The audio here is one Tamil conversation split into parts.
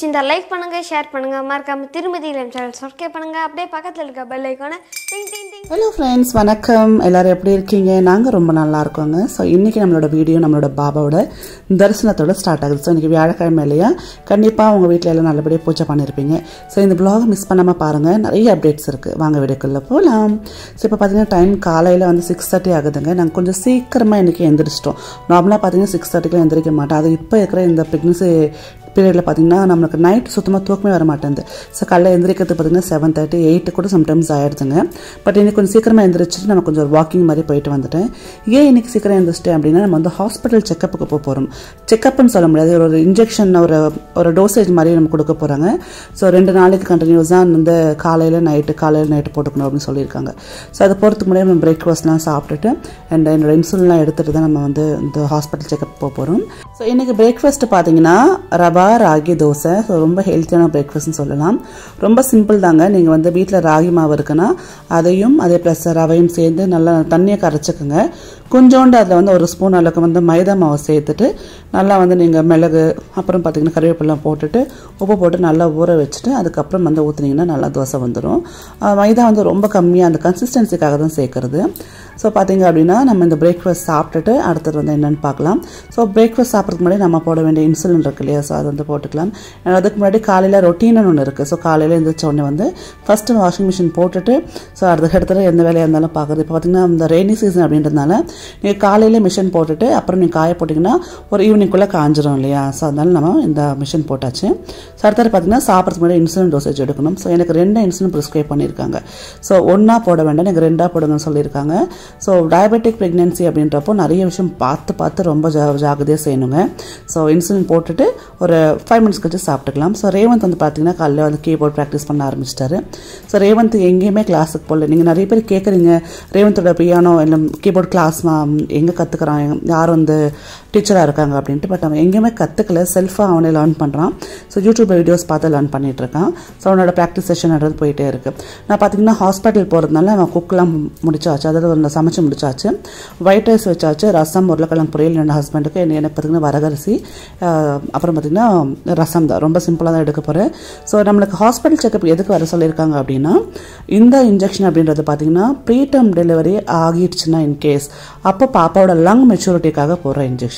பிடிச்சிருந்தா லைக் பண்ணுங்க ஷேர் பண்ணுங்க மறக்காம திருமதி இளம் சேனல் சப்ஸ்கிரைப் பண்ணுங்க அப்படியே பக்கத்தில் இருக்க பெல் ஐக்கானை டிங் டிங் டிங் ஹலோ ஃப்ரெண்ட்ஸ் வணக்கம் எல்லாரும் எப்படி இருக்கீங்க நாங்கள் ரொம்ப நல்லா இருக்கோங்க ஸோ இன்றைக்கி நம்மளோட வீடியோ நம்மளோட பாபாவோட தரிசனத்தோட ஸ்டார்ட் ஆகுது ஸோ இன்றைக்கி வியாழக்கிழமை இல்லையா கண்டிப்பாக உங்கள் வீட்டில் எல்லாம் நல்லபடியாக பூஜை பண்ணியிருப்பீங்க ஸோ இந்த ப்ளாகை மிஸ் பண்ணாமல் பாருங்கள் நிறைய அப்டேட்ஸ் இருக்குது வாங்க வீடியோக்குள்ளே போகலாம் ஸோ இப்போ பார்த்தீங்கன்னா டைம் காலையில் வந்து சிக்ஸ் தேர்ட்டி ஆகுதுங்க நாங்கள் கொஞ்சம் சீக்கிரமாக இன்றைக்கி எந்திரிச்சிட்டோம் நார்மலாக பார்த்தீங்கன்னா சிக்ஸ் தேர்ட்டிக்கு எந்திரிக்க மாட்டோம் அது இப்போ இருக்கிற இந்த ப்ரெக்னன்சி பீரியடில் பார்த்தீங்கன்னா நம்மளுக்கு நைட் சுத்தமாக தூக்கமே வர மாட்டேங்குது ஸோ காலைல எந்திரிக்கிறது பார்த்தீங்கன்னா செவன் தேர்ட்டி எயிட்டு கூட சம்டைம்ஸ் ஆயிடுதுங்க பட் இன்னைக்கு கொஞ்சம் சீக்கிரமாக எந்திரிச்சிட்டு நம்ம கொஞ்சம் வாக்கிங் மாதிரி போயிட்டு வந்துட்டேன் ஏன் இன்னைக்கு சீக்கிரம் எந்திரிச்சிட்டேன் அப்படின்னா நம்ம வந்து ஹாஸ்பிட்டல் செக்கப்புக்கு போக போகிறோம் செக்கப்னு சொல்ல முடியாது ஒரு இன்ஜெக்ஷன் ஒரு ஒரு டோசேஜ் மாதிரி நம்ம கொடுக்க போகிறாங்க ஸோ ரெண்டு நாளைக்கு கண்டினியூஸாக வந்து காலையில் நைட்டு காலையில் நைட்டு போட்டுக்கணும் அப்படின்னு சொல்லியிருக்காங்க ஸோ அது போகிறதுக்கு முன்னாடி நம்ம பிரேக்ஃபாஸ்ட்லாம் சாப்பிட்டுட்டு அண்ட் என்னோட இன்சுலின்லாம் எடுத்துகிட்டு தான் நம்ம வந்து இந்த ஹாஸ்பிட்டல் செக்கப் போக போகிறோம் ஸோ இன்றைக்கி பிரேக்ஃபாஸ்ட் பார்த்தீங்கன்னா ரவா ராகி தோசை ஸோ ரொம்ப ஹெல்த்தியான பிரேக்ஃபாஸ்ட்னு சொல்லலாம் ரொம்ப சிம்பிள் தாங்க நீங்கள் வந்து வீட்டில் ராகி மாவு இருக்குன்னா அதையும் அதே ப்ளஸ் ரவையும் சேர்ந்து நல்லா தண்ணியை கரைச்சிக்கோங்க கொஞ்சோண்டு அதில் வந்து ஒரு ஸ்பூன் அளவுக்கு வந்து மைதா மாவை சேர்த்துட்டு நல்லா வந்து நீங்கள் மிளகு அப்புறம் பார்த்தீங்கன்னா கறிவேப்பிலாம் போட்டுட்டு உப்பு போட்டு நல்லா ஊற வச்சுட்டு அதுக்கப்புறம் வந்து ஊற்றுனீங்கன்னா நல்லா தோசை வந்துடும் அஹ் மைதா வந்து ரொம்ப கம்மியாக அந்த கன்சிஸ்டன்சிக்காக தான் சேர்க்குறது ஸோ பார்த்தீங்க அப்படின்னா நம்ம இந்த பிரேக்ஃபாஸ்ட் சாப்பிட்டுட்டு அடுத்தது வந்து என்னென்னு பார்க்கலாம் ஸோ பிரேக்ஃபாஸ்ட் சாப்பிட்றதுக்கு முன்னாடி நம்ம போட வேண்டிய இன்சுலின் இருக்கு இல்லையா ஸோ அது வந்து போட்டுக்கலாம் And அதுக்கு முன்னாடி காலையில் ரொட்டீன்னு ஒன்று இருக்குது ஸோ காலையில் எழுந்திரிச்ச உடனே வந்து ஃபஸ்ட்டு வாஷிங் மிஷின் போட்டுட்டு ஸோ அதுக்கு இடத்துல எந்த வேலையாக இருந்தாலும் பார்க்குறது இப்போ பார்த்தீங்கன்னா இந்த ரெய்னி சீசன் அப்படின்றதுனால நீங்கள் காலையில் மிஷின் போட்டுட்டு அப்புறம் நீங்கள் காய போட்டிங்கன்னா ஒரு ஈவினிங்குள்ளே காஞ்சிரும் இல்லையா ஸோ அதனால நம்ம இந்த மிஷின் போட்டாச்சு ஸோ அடுத்தது பார்த்தீங்கன்னா சாப்பிட்றதுக்கு முன்னாடி இன்சுலின் டோசேஜ் எடுக்கணும் ஸோ எனக்கு ரெண்டு இன்சுலின் ப்ரிஸ்கிரைப் பண்ணியிருக்காங்க ஸோ ஒன்றா போட வேண்டாம் எனக்கு ரெண்டாக போடுங்கன்னு சொல்லியிருக்காங்க ஸோ டயபெட்டிக் ப்ரெக்னென்சி அப்படின்றப்போ நிறைய விஷயம் பார்த்து பார்த்து ரொம்ப ஜா ஜாகிரதையாக செய்யணுங்க ஸோ இன்சுலின் போட்டுட்டு ஒரு ஃபைவ் மினிட்ஸ் கழிச்சு சாப்பிட்டுக்கலாம் ஸோ ரேவந்த் வந்து பார்த்தீங்கன்னா காலையில் வந்து கீபோர்ட் ப்ராக்டிஸ் பண்ண ஆரம்பிச்சிட்டாரு ஸோ ரேவந்த் எங்கேயுமே கிளாஸுக்கு போகல நீங்கள் நிறைய பேர் கேட்குறீங்க ரேவந்தோட பியானோ இல்லை கீபோர்ட் கிளாஸ் எங்கே கற்றுக்குறான் யார் வந்து டீச்சராக இருக்காங்க அப்படின்ட்டு பட் அவன் எங்கேயுமே கற்றுக்கல செல்ஃபாக அவனே லேர்ன் பண்ணுறான் ஸோ யூடியூப் வீடியோஸ் பார்த்து லேர்ன் பண்ணிட்டு இருக்கான் ஸோ அவனோட ப்ராக்டிஸ் செஷன் நடந்து போயிட்டே இருக்கு நான் பார்த்தீங்கன்னா ஹாஸ்பிட்டல் போகிறதுனால அவன் குக்கெலாம் முடிச்சாச்சு அதாவது ஒரு சமைச்சு முடிச்சாச்சு ஒயிட் ரைஸ் வச்சாச்சு ரசம் உருளைக்கிழங்கு பொரியல் என்னோட ஹஸ்பண்டுக்கு என்ன எனக்கு பார்த்தீங்கன்னா வரகரிசி ஆஹ், அப்புறம் பார்த்தீங்கன்னா ரசம் தான் ரொம்ப சிம்பிளாக தான் எடுக்க போகிறேன் ஸோ நம்மளுக்கு ஹாஸ்பிட்டல் செக்கப் எதுக்கு வர சொல்லியிருக்காங்க அப்படின்னா இந்த இன்ஜெக்ஷன் அப்படின்றது பார்த்தீங்கன்னா ப்ரீடம் டெலிவரி ஆகிடுச்சுன்னா இன்கேஸ் அப்போ பாப்பாவோட லங் மெச்சூரிட்டிக்காக போடுற இன்ஜெக்ஷன்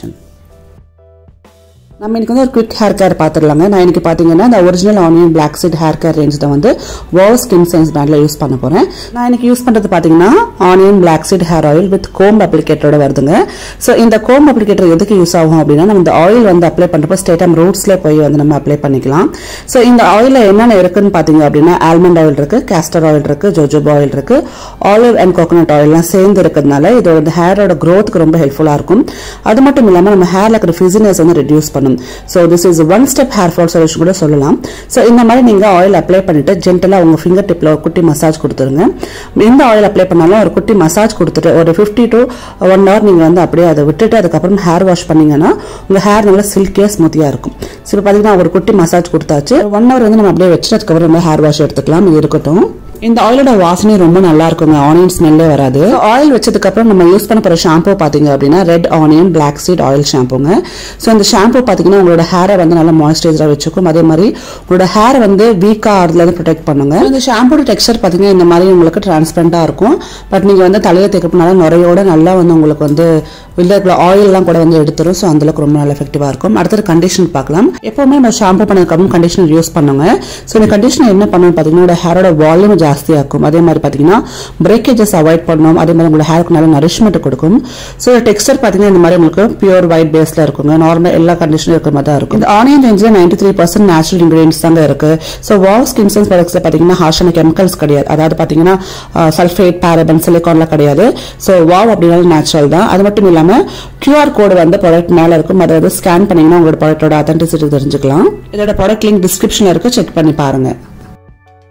நம்ம இன்னைக்கு வந்து ஒரு குவிக் ஹேர் கேர் பார்த்துடலாங்க நான் இன்னைக்கு பார்த்தீங்கன்னா இந்த original onion black seed hair care range தான் வந்து வாவ் ஸ்கின் சயின்ஸ் பிராண்டில் யூஸ் பண்ண போகிறேன் நான் இன்னைக்கு யூஸ் பண்ணுறது பார்த்தீங்கன்னா onion black seed hair oil with comb அப்ளிகேட்டரோட வருதுங்க ஸோ இந்த கோம் அப்ளிகேட்டர் எதுக்கு யூஸ் ஆகும் அப்படின்னா நம்ம இந்த ஆயில் வந்து அப்ளை பண்ணுறப்போ ஸ்டேட்டம் ரூட்ஸ்லேயே போய் வந்து நம்ம அப்ளை பண்ணிக்கலாம் ஸோ இந்த ஆயிலில் என்னென்ன இருக்குன்னு பார்த்தீங்க அப்படின்னா ஆல்மண்ட் ஆயில் இருக்குது கேஸ்டர் ஆயில் இருக்குது ஜோஜோபா ஆயில் இருக்குது ஆலிவ் அண்ட் கோகோனட் ஆயில்லாம் சேர்ந்து இருக்கிறதுனால இது வந்து ஹேரோட க்ரோத்துக்கு ரொம்ப ஹெல்ப்ஃபுல்லாக இருக்கும் அது மட்டும் இல்லாமல் நம்ம ஹேரில் இருக்கிற ஃபிசினஸ் வந்து ரெடியூஸ் பண்ணும் so this is one step hair fall solution கூட சொல்லலாம் ஸோ இந்த மாதிரி நீங்கள் ஆயில் அப்ளை பண்ணிட்டு ஜென்டலாக உங்கள் ஃபிங்கர் டிப்பில் ஒரு குட்டி மசாஜ் கொடுத்துருங்க எந்த ஆயில் அப்ளை பண்ணாலும் ஒரு குட்டி மசாஜ் கொடுத்துட்டு ஒரு ஃபிஃப்டி டு ஒன் ஹவர் நீங்கள் வந்து அப்படியே அதை விட்டுட்டு அதுக்கப்புறம் ஹேர் வாஷ் பண்ணீங்கன்னா உங்கள் ஹேர் நல்லா சில்கியாக ஸ்மூத்தியாக இருக்கும் ஸோ இப்போ பார்த்தீங்கன்னா ஒரு குட்டி மசாஜ் கொடுத்தாச்சு ஒன் ஹவர் வந்து நம்ம அப்படியே வச்சுட்டு அதுக்கப்புறம் நம்ம ஹேர் வாஷ் எடுத்துக்கலாம் இது இருக்கட்டும் இந்த ஆயிலோட வாசனை ரொம்ப நல்லா இருக்குங்க ஆனியன் ஸ்மெல்லே வராது ஆயில் வச்சதுக்கு அப்புறம் நம்ம யூஸ் பண்ண போற ஷாம்பு பாத்தீங்க அப்படின்னா red onion black seed oil ஷாம்புங்க ஸோ இந்த ஷாம்பு பாத்தீங்கன்னா உங்களோட ஹேரை வந்து நல்லா மாய்ஸ்சரைசரா வச்சுக்கும் அதே மாதிரி உங்களோட ஹேர் வந்து வீக்கா ஆறுதுல இருந்து ப்ரொடெக்ட் பண்ணுங்க இந்த ஷாம்போட டெக்ஸ்டர் பாத்தீங்கன்னா இந்த மாதிரி உங்களுக்கு டிரான்ஸ்பரண்டா இருக்கும் பட் நீங்க வந்து தலையை தேக்கப்பனால நுரையோட நல்லா வந்து உங்களுக்கு வந்து உள்ள இருக்கிற ஆயில்லாம் கூட வந்து எடுத்துரும் ஸோ அந்தளவுக்கு ரொம்ப நல்லா எஃபெக்டிவா இருக்கும் அடுத்தது கண்டிஷனர் பார்க்கலாம் எப்பவுமே நம்ம ஷாம்பு பண்ணதுக்கப்புறம் கண்டிஷனர் யூஸ் பண்ணுங்க ஸோ இந்த கண்டிஷனர் என்ன பண்ணணும் பார்த்தீங்கன்னா ஹேரோட வால்யூம் ஜாஸ்தியாக்கும் அதே மாதிரி பார்த்தீங்கன்னா பிரேக்கேஜஸ் அவாய்ட் பண்ணணும் அதே மாதிரி உங்களோட ஹேருக்கு நல்ல நரிஷ்மெண்ட் கொடுக்கும் ஸோ டெக்ஸ்டர் பார்த்தீங்கன்னா இந்த மாதிரி உங்களுக்கு பியூர் ஒயிட் பேஸ்ல இருக்குங்க நார்மல் எல்லா கண்டிஷனும் இருக்கிற மாதிரி தான் இருக்கும் இந்த ஆனியன் ரேஞ்சில் ninety three percent natural ingredients தாங்க இருக்கு ஸோ வாவ் ஸ்கின் சென்ஸ் ப்ராடக்ட்ஸில் பார்த்தீங்கன்னா ஹார்ஷான கெமிக்கல்ஸ் கிடையாது அதாவது பார்த்தீங்கன்னா சல்ஃபேட் பேரபன் சிலிகான்லாம் கிடையாது ஸோ வாவ் அப்படின்னாலும் நேச்சுரல் தான் அது மட்டும் இல்லாமல் கியூஆர் கோடு வந்து ப்ராடக்ட் மேலே இருக்கும் அதை வந்து ஸ்கேன் பண்ணீங்கன்னா உங்களோட ப்ராடக்ட்டோட அத்தன்டிசிட்டி தெரிஞ்சுக்கலாம் இதோட ப்ராடக்ட் லிங்க் டிஸ்கிரிப்ஷனில் இருக்கு செக் பண்ணி பாருங்க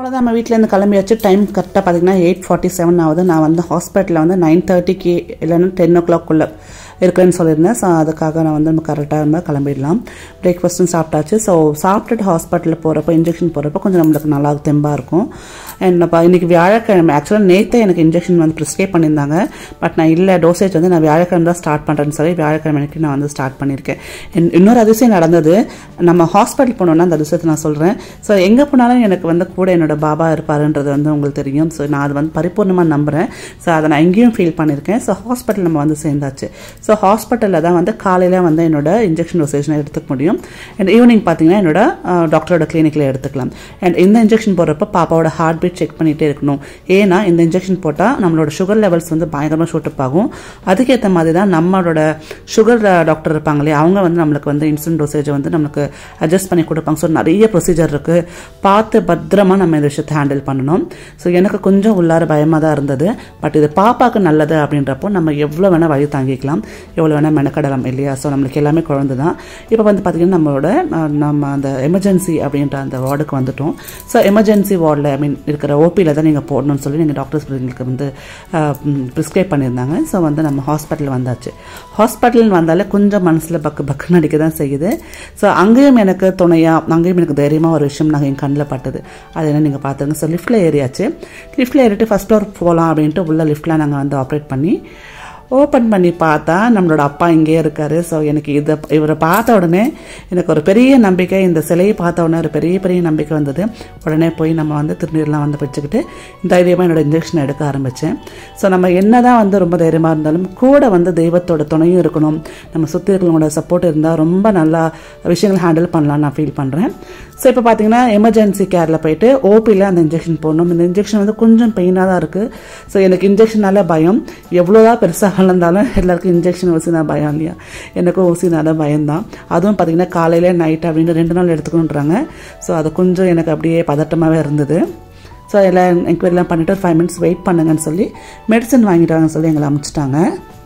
அவ்வளோதான் நம்ம வீட்டிலேருந்து கிளம்பியாச்சு டைம் கரெக்டாக பார்த்தீங்கன்னா எயிட் ஃபார்ட்டி செவன் ஆகுது நான் வந்து ஹாஸ்பிட்டலில் வந்து நைன் தேர்ட்டிக்கு இல்லைன்னா டென் ஓ கிளாக்குள்ளே இருக்குன்னு சொல்லியிருந்தேன் ஸோ அதுக்காக நான் வந்து நம்ம கரெக்டாக இருந்தால் கிளம்பிடலாம் பிரேக்ஃபாஸ்ட்டும் சாப்பிட்டாச்சு ஸோ சாப்பிட்டுட்டு ஹாஸ்பிட்டலில் போகிறப்போ இன்ஜெக்ஷன் போகிறப்போ கொஞ்சம் நம்மளுக்கு நல்லா தெம்பாக இருக்கும் அண்ட் இப்போ இன்றைக்கி வியாழக்கிழமை ஆக்சுவலாக நேற்றே எனக்கு இன்ஜெக்ஷன் வந்து ப்ரிஸ்கிரைப் பண்ணியிருந்தாங்க பட் நான் இல்லை டோசேஜ் வந்து நான் வியாழக்கிழமை தான் ஸ்டார்ட் பண்ணுறேன்னு சொல்லி வியாழக்கிழமை அன்னைக்கு நான் வந்து ஸ்டார்ட் பண்ணியிருக்கேன் And இன்னொரு அதிசயம் நடந்தது நம்ம ஹாஸ்பிட்டல் போனோன்னா அந்த அதிசயத்தை நான் சொல்கிறேன் ஸோ எங்கே போனாலும் எனக்கு வந்து கூட என்னோட பாபா இருப்பாருன்றது வந்து உங்களுக்கு தெரியும் ஸோ நான் அது வந்து பரிபூர்ணமாக நம்புகிறேன் ஸோ அதை நான் எங்கேயும் ஃபீல் பண்ணியிருக்கேன் ஸோ ஹாஸ்பிட்டல் நம்ம வந்து சேர்ந்தாச்சு ஸோ ஹாஸ்பிட்டலில் தான் வந்து காலையில் வந்து என்னோட இன்ஜெக்ஷன் டோசேஜ் நான் எடுத்துக்க முடியும் அண்ட் ஈவினிங் பார்த்தீங்கன்னா என்னோட டாக்டரோட கிளினிக்கில் எடுத்துக்கலாம் அண்ட் இந்த இன்ஜெக்ஷன் போடுறப்ப பாப்பாவோட ஹார்ட் பீட் செக் பண்ணிகிட்டே இருக்கணும் ஏன்னா இந்த இன்ஜெக்ஷன் போட்டால் நம்மளோட சுகர் லெவல்ஸ் வந்து பயங்கரமாக ஷூட்டப் ஆகும் அதுக்கேற்ற மாதிரி தான் நம்மளோட சுகர் டாக்டர் இருப்பாங்க இல்லையா அவங்க வந்து நம்மளுக்கு வந்து இன்சுலின் டோசேஜை வந்து நம்மளுக்கு அட்ஜஸ்ட் பண்ணி கொடுப்பாங்க ஸோ நிறைய ப்ரொசீஜர் இருக்குது பார்த்து பத்திரமா நம்ம இந்த விஷயத்தை ஹேண்டில் பண்ணணும் ஸோ எனக்கு கொஞ்சம் உள்ளார பயமாக தான் இருந்தது பட் இது பாப்பாக்கு நல்லது அப்படின்றப்போ நம்ம எவ்வளோ வேணால் வழி தாங்கிக்கலாம் எவ்வளோ வேணால் மெனக்கடலாம் இல்லையா ஸோ நம்மளுக்கு எல்லாமே குழந்தை தான் இப்போ வந்து பார்த்திங்கன்னா நம்மளோட அஹ், நம்ம அந்த எமர்ஜென்சி அப்படின்ற அந்த வார்டுக்கு வந்துட்டோம் ஸோ எமர்ஜென்சி வார்டில் ஐ மீன் இருக்கிற ஓபியில் தான் நீங்கள் போடணும்னு சொல்லி நீங்கள் டாக்டர்ஸ் எங்களுக்கு வந்து ப்ரிஸ்கிரைப் பண்ணியிருந்தாங்க ஸோ வந்து நம்ம ஹாஸ்பிட்டல் வந்தாச்சு ஹாஸ்பிட்டல் வந்தாலே கொஞ்சம் மனசில் பக்கு பக்குன்னு அடிக்க தான் செய்யுது ஸோ அங்கேயும் எனக்கு துணையாக அங்கேயும் எனக்கு தைரியமாக ஒரு விஷயம் நாங்கள் என் கண்ணில் பட்டது அது என்ன நீங்கள் பார்த்துருங்க ஸோ லிஃப்ட்டில் ஏறியாச்சு லிஃப்ட்டில் ஏறிட்டு ஃபஸ்ட் ஃப்ளோர் போகலாம் அப்படின்ட்டு உள்ள லிஃப்ட்டில் நாங்கள் வந்து ஆப்ரேட் பண்ணி ஓப்பன் பண்ணி பார்த்தா நம்மளோட அப்பா இங்கேயே இருக்காரு ஸோ எனக்கு இதை இவரை பார்த்த உடனே எனக்கு ஒரு பெரிய நம்பிக்கை இந்த சிலையை பார்த்த உடனே ஒரு பெரிய பெரிய நம்பிக்கை வந்தது உடனே போய் நம்ம வந்து திருநீர்லாம் வந்து வச்சுக்கிட்டு தைரியமாக என்னோட இன்ஜெக்ஷன் எடுக்க ஆரம்பித்தேன் ஸோ நம்ம என்ன தான் வந்து ரொம்ப தைரியமாக இருந்தாலும் கூட வந்து தெய்வத்தோட துணையும் இருக்கணும் நம்ம சுற்றி இருக்கிறவங்களோட சப்போர்ட் இருந்தால் ரொம்ப நல்லா விஷயங்கள் ஹேண்டில் பண்ணலாம்னு நான் ஃபீல் பண்ணுறேன் ஸோ இப்போ பார்த்தீங்கன்னா எமர்ஜென்சி கேரில் போயிட்டு ஓபியில் அந்த இன்ஜெக்ஷன் போடணும் இந்த இன்ஜெக்ஷன் வந்து கொஞ்சம் பெயினாக தான் இருக்குது ஸோ எனக்கு இன்ஜெக்ஷனால பயம் எவ்வளோதான் பெருசாக வளர்ந்தாலும் எல்லாருக்கும் இன்ஜெக்ஷன் ஊசினா பயம் இல்லையா எனக்கும் ஊசினால பயம்தான் அதுவும் பார்த்தீங்கன்னா காலையில் நைட் அப்படின்னு ரெண்டு நாள் எடுத்துக்கணுன்றாங்க ஸோ அது கொஞ்சம் எனக்கு அப்படியே பதட்டமாகவே இருந்தது ஸோ எல்லாம் என்கொயரிலாம் பண்ணிவிட்டு ஒரு ஃபைவ் மினிட்ஸ் வெயிட் பண்ணுங்கன்னு சொல்லி மெடிசன் வாங்கிட்டு வாங்கன்னு சொல்லி எங்களை அமுச்சிட்டாங்க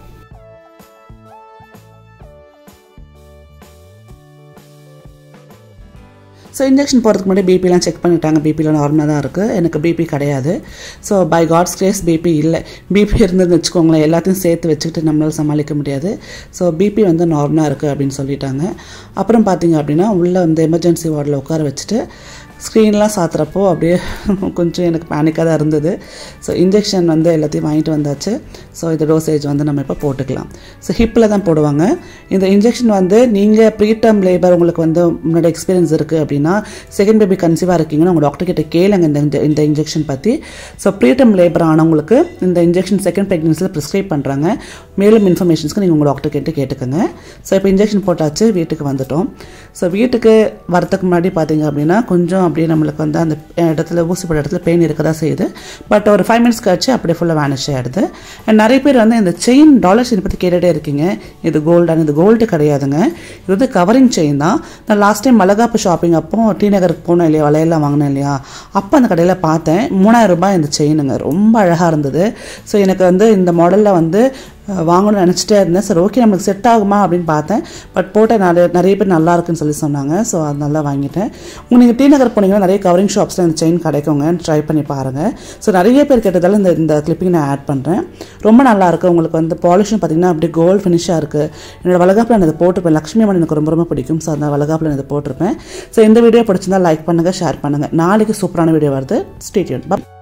ஸோ இன்ஜெக்ஷன் போகிறதுக்கு முன்னாடி பிபிலாம் செக் பண்ணிட்டாங்க பிபியில் நார்மலாக தான் இருக்குது எனக்கு பிபி கிடையாது so by God's grace BP இல்லை பிபி இருந்ததுன்னு வச்சுக்கோங்களேன் எல்லாத்தையும் சேர்த்து வச்சுக்கிட்டு நம்மளால் சமாளிக்க முடியாது ஸோ பிபி வந்து நார்மலாக இருக்குது அப்படின்னு சொல்லிட்டாங்க அப்புறம் பார்த்தீங்க அப்படின்னா உள்ளே வந்து எமர்ஜென்சி வார்டில் உட்கார வச்சுட்டு ஸ்க்ரீன்லாம் சாத்துறப்போ அப்படியே கொஞ்சம் எனக்கு பேனிக்காக தான் இருந்தது ஸோ இன்ஜெக்ஷன் வந்து எல்லாத்தையும் வாங்கிட்டு வந்தாச்சு ஸோ இந்த டோசேஜ் வந்து நம்ம இப்போ போட்டுக்கலாம் ஸோ ஹிப்பில் தான் போடுவாங்க இந்த இன்ஜெக்ஷன் வந்து நீங்கள் ப்ரீடம் லேபர் உங்களுக்கு வந்து முன்னாடி எக்ஸ்பீரியன்ஸ் இருக்குது அப்படின்னா செகண்ட் பேபி கன்சீவாக இருக்கீங்கன்னா உங்கள் டாக்டர் கிட்ட கேளுங்க இந்த இந்த- இந்த இன்ஜெக்ஷன் பற்றி ஸோ ப்ரீடம் லேபர் ஆனவங்களுக்கு இந்த இன்ஜெக்ஷன் செகண்ட் ப்ரெக்னன்சியில் ப்ரிஸ்கிரைப் பண்ணுறாங்க மேலும் இன்ஃபர்மேஷன்ஸ்க்கு நீங்கள் உங்கள் டாக்டர் கேட்டு கேட்டுக்கோங்க ஸோ இப்போ இன்ஜெக்ஷன் போட்டாச்சு வீட்டுக்கு வந்துட்டோம் ஸோ வீட்டுக்கு வரதுக்கு முன்னாடி பார்த்தீங்க அப்படின்னா கொஞ்சம் அப்படியே நம்மளுக்கு வந்து அந்த இடத்துல ஊசி போட இடத்துல பெயின் இருக்க தான் செய்யுது பட் ஒரு ஃபைவ் மினிட்ஸ் கழிச்சு அப்படியே ஃபுல்லாக வேனிஷ் ஆகிடுது அண்ட் நிறைய பேர் வந்து இந்த செயின் டாலர் செயின் பற்றி கேட்டுகிட்டே இருக்கீங்க இது கோல்டான இது கோல்டு கிடையாதுங்க இது வந்து கவரிங் செயின் தான் நான் லாஸ்ட் டைம் மலகாப்பு ஷாப்பிங் அப்போ டி நகருக்கு போனேன் இல்லையா வளையல்லாம் வாங்கினேன் இல்லையா அப்போ அந்த கடையில் பார்த்தேன் மூணாயிரம் ரூபாய் இந்த செயினுங்க ரொம்ப அழகாக இருந்தது ஸோ எனக்கு வந்து இந்த மாடலில் வந்து அஹ், வாங்கணும்னு நினச்சிட்டே இருந்தேன் சரி ஓகே நம்மளுக்கு செட் ஆகுமா அப்படின்னு பார்த்தேன் பட் போட்ட நிறைய நிறைய பேர் நல்லா இருக்குன்னு சொல்லி சொன்னாங்க ஸோ அது நல்லா வாங்கிட்டேன் நீங்கள் டி நகர் போனீங்கன்னா நிறைய கவரிங் ஷாப்ஸில் இந்த செயின் கிடைக்குங்க ட்ரை பண்ணி பாருங்கள் ஸோ நிறைய பேர் கேட்டதால இந்த இந்த கிளிப்பிங் நான் ஆட் பண்ணுறேன் ரொம்ப நல்லா இருக்கு உங்களுக்கு வந்து பாலிஷும் பார்த்தீங்கன்னா அப்படியே கோல்டு ஃபினிஷாக இருக்குது என்னோட வளகாப்பில் நான் இதை போட்டிருப்பேன் லக்ஷ்மி அம்மன் எனக்கு ரொம்ப ரொம்ப பிடிக்கும் ஸோ அந்த வளகாப்பில் நான் இதை போட்டிருப்பேன் ஸோ இந்த வீடியோ பிடிச்சிருந்தா லைக் பண்ணுங்கள் ஷேர் பண்ணுங்கள் நாளைக்கு சூப்பரான வீடியோ வருது ஸ்டேட்யூன்